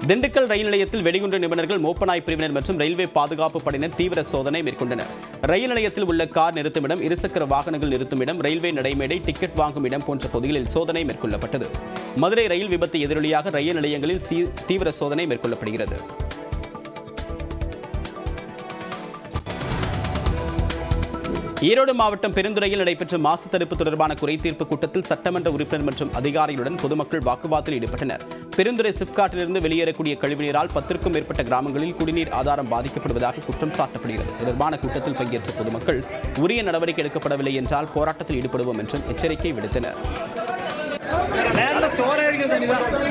திண்டுக்கல் ரயில் நிலையத்தில் வெடிகுண்டு நிபுணர்கள் மோப்பநாய் பிரிவினர் மற்றும் ரயில்வே பாதுகாப்பு படையினர் தீவிர சோதனை மேற்கொண்டனர் ரயில் நிலையத்தில் உள்ள கார் நிறுத்துமிடம் இருசக்கர வாகனங்கள் நிறுத்துமிடம் ரயில்வே நடைமேடை டிக்கெட் வாங்கும் இடம் போன்ற பகுதிகளில் சோதனை மேற்கொள்ளப்பட்டது மதுரை ரயில் விபத்து எதிரொலியாக ரயில் நிலையங்களில் சீ- தீவிர சோதனை மேற்கொள்ளப்படுகிறது ஈரோடு மாவட்டம் பெருந்துறையில் நடைபெற்ற மாசு தடுப்பு தொடர்பான குறைதீர்ப்பு கூட்டத்தில் சட்டமன்ற உறுப்பினர் மற்றும் அதிகாரிகளுடன் பொதுமக்கள் வாக்குவாதத்தில் ஈடுபட்டனர் பெருந்துறை சிப்காட்டிலிருந்து வெளியேறக்கூடிய கழிவுநீரால் பத்திற்கும் மேற்பட்ட கிராமங்களில் குடிநீர் ஆதாரம் பாதிக்கப்படுவதாக குற்றம் சாட்டப்படுகிறது தொடர்பான கூட்டத்தில் பங்கேற்ற பொதுமக்கள் உரிய நடவடிக்கை எடுக்கப்படவில்லை என்றால் போராட்டத்தில் ஈடுபடுவோம் என்றும் எச்சரிக்கை விடுத்தனர் மேல ஸ்டோர் ஆயிருக்கிற தண்ணி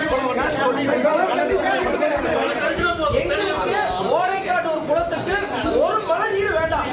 எங்களுக்கு ஓடைக்காட்டு ஒரு குளத்துக்கு ஒரு மழை நீர் வேண்டாம்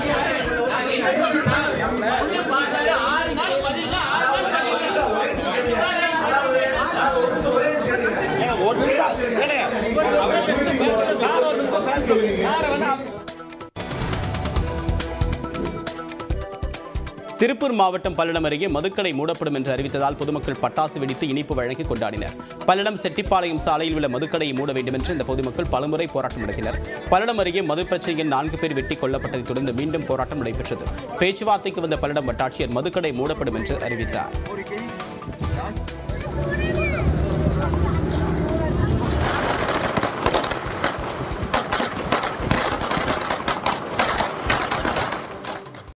திருப்பூர் மாவட்டம் பல்லடம் அருகே மதுக்கடை மூடப்படும் என்று அறிவித்ததால் பொதுமக்கள் பட்டாசு வெடித்து இனிப்பு வழங்கி கொண்டாடினர் பல்லடம் செட்டிப்பாளையம் சாலையில் உள்ள மதுக்கடையை மூட வேண்டும் என்று இந்த பொதுமக்கள் பலமுறை போராட்டம் நடத்தினர் பல்லடம் அருகே மது பிரச்சனையில் நான்கு பேர் வெட்டி கொல்லப்பட்டதைத் தொடர்ந்து மீண்டும் போராட்டம் நடைபெற்றது பேச்சுவார்த்தைக்கு வந்த பல்லடம் வட்டாட்சியர் மதுக்கடை மூடப்படும் என்று அறிவித்தார்